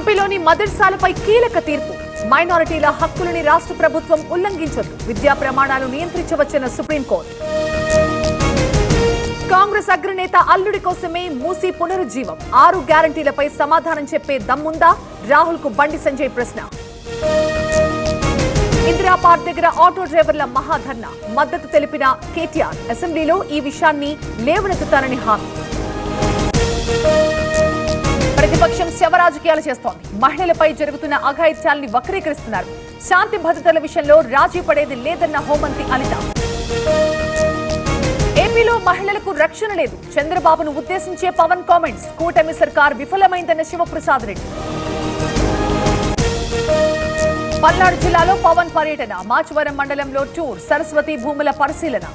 యూపీలోని మదర్సాలపై కీలక తీర్పు మైనారిటీల హక్కులని రాష్ట్ర ప్రభుత్వం ఉల్లంఘించొద్దు విద్యా ప్రమాణాలు నియంత్రించవచ్చన్న సుప్రీంకోర్టు కాంగ్రెస్ అగ్రనేత అల్లుడి కోసమే మూసి పునరుజ్జీవం ఆరు గ్యారంటీలపై సమాధానం చెప్పే దమ్ముందా రాహుల్ కు బండి సంజయ్ ప్రశ్న ఇందిరా పార్క్ దగ్గర ఆటో డ్రైవర్ల మహాధర్నా మద్దతు తెలిపిన కేటీఆర్ అసెంబ్లీలో ఈ విషయాన్ని లేవనెత్తుతానని హామీ ప్రతిపక్షం శవ రాజకీయాలు చేస్తోంది మహిళలపై జరుగుతున్న అఘాయిత్యాల్ని వక్రీకరిస్తున్నారు శాంతి భద్రతల విషయంలో రాజీ పడేది లేదన్న హోంమంత్రి అనిత ఏపీలో మహిళలకు రక్షణ లేదు చంద్రబాబును ఉద్దేశించే పవన్ కామెంట్స్ కూటమి సర్కార్ విఫలమైందన్న శివప్రసాద్ రెడ్డి పల్నాడు జిల్లాలో పవన్ పర్యటన మాచవరం మండలంలో టూర్ సరస్వతి భూముల పరిశీలన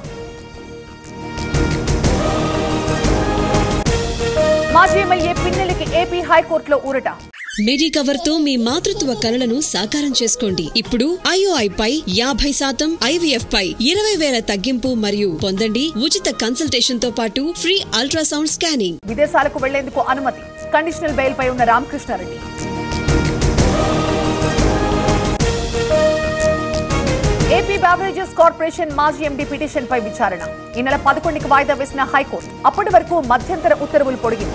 మాజీ ఎమ్మెల్యే పిన్నెలికి ఏపీ హైకోర్టులో ఊరట మిడి కవర్ తో మీ మాతృత్వ కలలను సాకారం చేసుకోండి ఇప్పుడు ఐఓఐ పై యాభై శాతం ఐవీఎఫ్ పై ఇరవై వేల తగ్గింపు మరియు పొందండి ఉచిత కన్సల్టేషన్ తో పాటు ఫ్రీ అల్ట్రాసౌండ్ స్కానింగ్ విదేశాలకు వెళ్లేందుకు అనుమతి కండిషనల్ బెయిల్ పై ఉన్న రామకృష్ణారెడ్డి ఏపీ బ్యావరేజెస్ కార్పొరేషన్ మాజీ ఎండీ పిటిషన్ పై విచారణ ఈ నెల పదకొండుకి వాయిదా వేసిన హైకోర్టు అప్పటి వరకు మధ్యంతర ఉత్తర్వులు పొడిగింది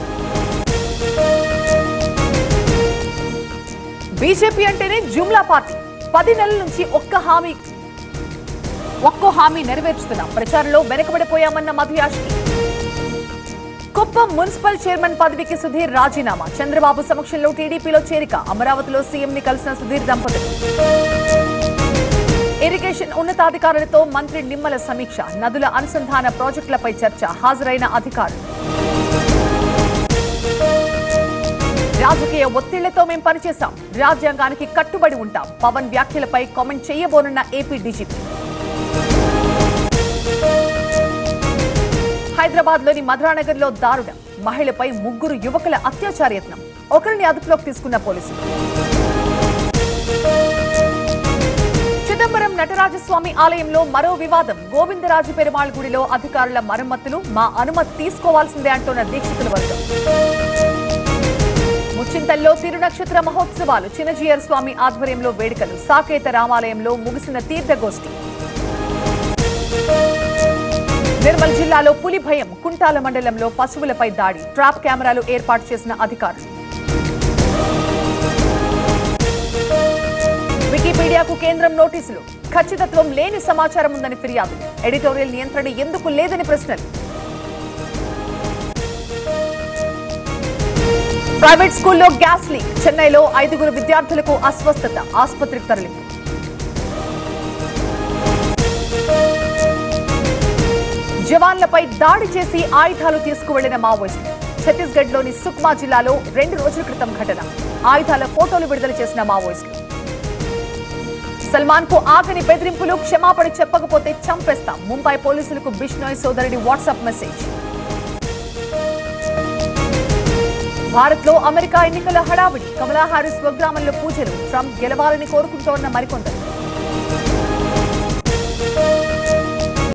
బీజేపీ అంటేనే జుమ్లా పార్టీ పది నెలల నుంచి ఒక్క హామీ ఒక్కో హామీ నెరవేర్చుతున్నాం ప్రచారంలో వెనకబడిపోయామన్న మధుయాష్కి కుప్పం మున్సిపల్ చైర్మన్ పదవికి సుధీర్ రాజీనామా చంద్రబాబు సమక్షంలో టీడీపీలో చేరిక అమరావతిలో సీఎం ని కలిసిన సుధీర్ దంపతులు ఇరిగేషన్ ఉన్నతాధికారులతో మంత్రి నిమ్మల సమీక్ష నదుల అనుసంధాన ప్రాజెక్టులపై చర్చ హాజరైన అధికారులు రాజకీయ ఒత్తిళ్లతో మేం పనిచేశాం రాజ్యాంగానికి కట్టుబడి ఉంటాం పవన్ వ్యాఖ్యలపై కామెంట్ చేయబోనున్న ఏపీ డీజీపీ హైదరాబాద్ లోని మధురానగర్ లో దారుణం మహిళపై ముగ్గురు యువకుల అత్యాచార యత్నం ఒకరిని అదుపులోకి తీసుకున్న పోలీసులు చిదంబరం నటరాజస్వామి ఆలయంలో మరో వివాదం గోవిందరాజు పెరుమాళ్ గుడిలో అధికారుల మరమ్మతులు మా అనుమతి తీసుకోవాల్సిందే అంటున్న దీక్షితుల వర్గం ముచ్చింతల్లో తిరునక్షత్ర మహోత్సవాలు చిన్నజీయర్ స్వామి ఆధ్వర్యంలో వేడుకలు సాకేత రామాలయంలో ముగిసిన తీర్థగోష్ఠి నిర్మల్ జిల్లాలో పులి భయం కుంటాల మండలంలో పశువులపై దాడి ట్రాప్ కెమెరాలు ఏర్పాటు చేసిన అధికారులు వికీపీడియాకు కేంద్రం నోటీసులు ఖచ్చితత్వం లేని సమాచారం ఉందని ఫిర్యాదు ఎడిటోరియల్ నియంత్రణ ఎందుకు లేదని ప్రశ్నలు ప్రైవేట్ స్కూల్లో గ్యాస్ లీక్ చెన్నైలో ఐదుగురు విద్యార్థులకు అస్వస్థత ఆసుపత్రికి తరలింపు జవాన్లపై దాడి చేసి ఆయుధాలు తీసుకువెళ్లిన మావోయిస్టులు ఛత్తీస్గఢ్ లోని సుక్మా జిల్లాలో రెండు రోజుల క్రితం ఘటన ఆయుధాల ఫోటోలు విడుదల చేసిన మావోయిస్టులు సల్మాన్ కు ఆగని బెదిరింపులు క్షమాపణ చెప్పకపోతే చంపేస్తాం ముంబై పోలీసులకు బిష్నోయ్ సోదరుడి వాట్సాప్ మెసేజ్ భారత్ లో అమెరికా ఎన్నికల హడావిడి కమలా హారిస్ స్వగ్రామంలో పూజలు ట్రంప్ గెలవాలని కోరుకుంటోన్న మరికొందరు